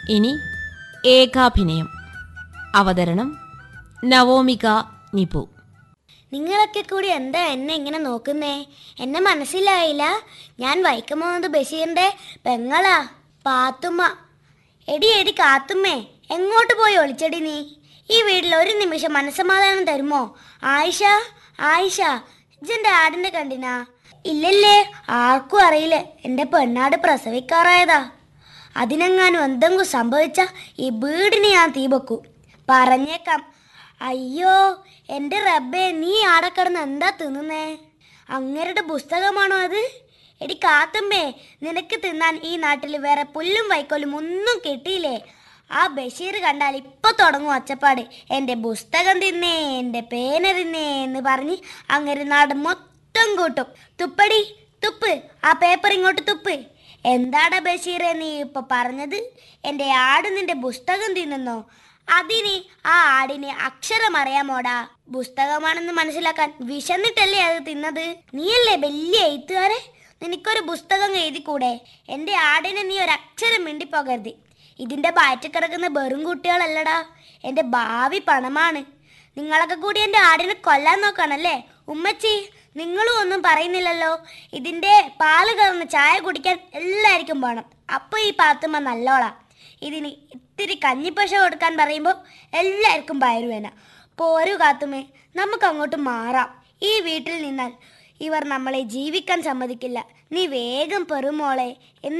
ഇനി ഏകാഭിനയം അവതരണം നവോമിക നിപു നിങ്ങളൊക്കെ കൂടി എന്താ എന്നെ ഇങ്ങനെ നോക്കുന്നേ എന്നെ മനസ്സിലായില്ല ഞാൻ വൈക്കം മുഹമ്മദ് ബഷീറിന്റെ പെങ്ങളാ പാത്തുമ്മ എടി എടി കാത്തുമ്മേ എങ്ങോട്ട് പോയി ഒളിച്ചടി നീ ഈ വീട്ടിൽ ഒരു നിമിഷം മനസ്സമാധാനം തരുമോ ആയിഷ ആയിഷ ഇജെന്റെ ആടിനെ കണ്ടിനാ ഇല്ലല്ലേ ആർക്കും അറിയില്ല എന്റെ പെണ്ണാട് പ്രസവിക്കാറായതാ അതിനെങ്ങാനും എന്തെങ്കിലും സംഭവിച്ച ഈ വീടിന് ഞാൻ തീ വെക്കും പറഞ്ഞേക്കാം അയ്യോ എൻ്റെ റബ്ബേ നീ ആടെ കിടന്ന് എന്താ തിന്നുന്നേ അങ്ങരുടെ പുസ്തകമാണോ അത് എടി കാത്തുമ്പേ നിനക്ക് തിന്നാൻ ഈ നാട്ടിൽ വേറെ പുല്ലും വൈക്കോലും ഒന്നും കിട്ടിയില്ലേ ആ ബഷീർ കണ്ടാൽ ഇപ്പൊ തുടങ്ങും ഒച്ചപ്പാട് എൻ്റെ പുസ്തകം തിന്നേ എൻ്റെ പേന തിന്നേ എന്ന് പറഞ്ഞ് അങ്ങനെ നാട് മൊത്തം കൂട്ടും തുപ്പടി തുപ്പ് ആ പേപ്പർ ഇങ്ങോട്ട് തുപ്പ് എന്താടാ ബഷീറെ നീ ഇപ്പൊ പറഞ്ഞത് എൻ്റെ ആട് നിന്റെ പുസ്തകം തിന്നുന്നോ അതിന് ആ ആടിന് അക്ഷരം അറിയാമോടാ പുസ്തകമാണെന്ന് മനസ്സിലാക്കാൻ വിശന്നിട്ടല്ലേ അത് തിന്നത് നീയല്ലേ വലിയ എഴുത്തുകാരെ നിനക്കൊരു പുസ്തകം എഴുതിക്കൂടെ എൻ്റെ ആടിനെ നീ ഒരു അക്ഷരം മിണ്ടിപ്പോകരുത് ഇതിൻ്റെ ബാറ്റിൽ കിടക്കുന്ന വെറും കുട്ടികളല്ലടാ എൻ്റെ ഭാവി പണമാണ് നിങ്ങളൊക്കെ കൂടി എൻ്റെ ആടിനെ കൊല്ലാൻ നോക്കാണല്ലേ ഉമ്മച്ചി നിങ്ങളും ഒന്നും പറയുന്നില്ലല്ലോ ഇതിൻ്റെ പാല് കറന്ന് ചായ കുടിക്കാൻ എല്ലാവർക്കും വേണം അപ്പോൾ ഈ പാത്തുമ്മ നല്ലോളാ ഇതിന് ഇത്തിരി കഞ്ഞിപ്പശ കൊടുക്കാൻ പറയുമ്പോൾ എല്ലാവർക്കും പയറുവേന പോരു കാത്തുമേ നമുക്ക് അങ്ങോട്ട് മാറാം ഈ വീട്ടിൽ നിന്നാൽ ഇവർ നമ്മളെ ജീവിക്കാൻ സമ്മതിക്കില്ല നീ വേഗം പെറുമോളെ എന്ന്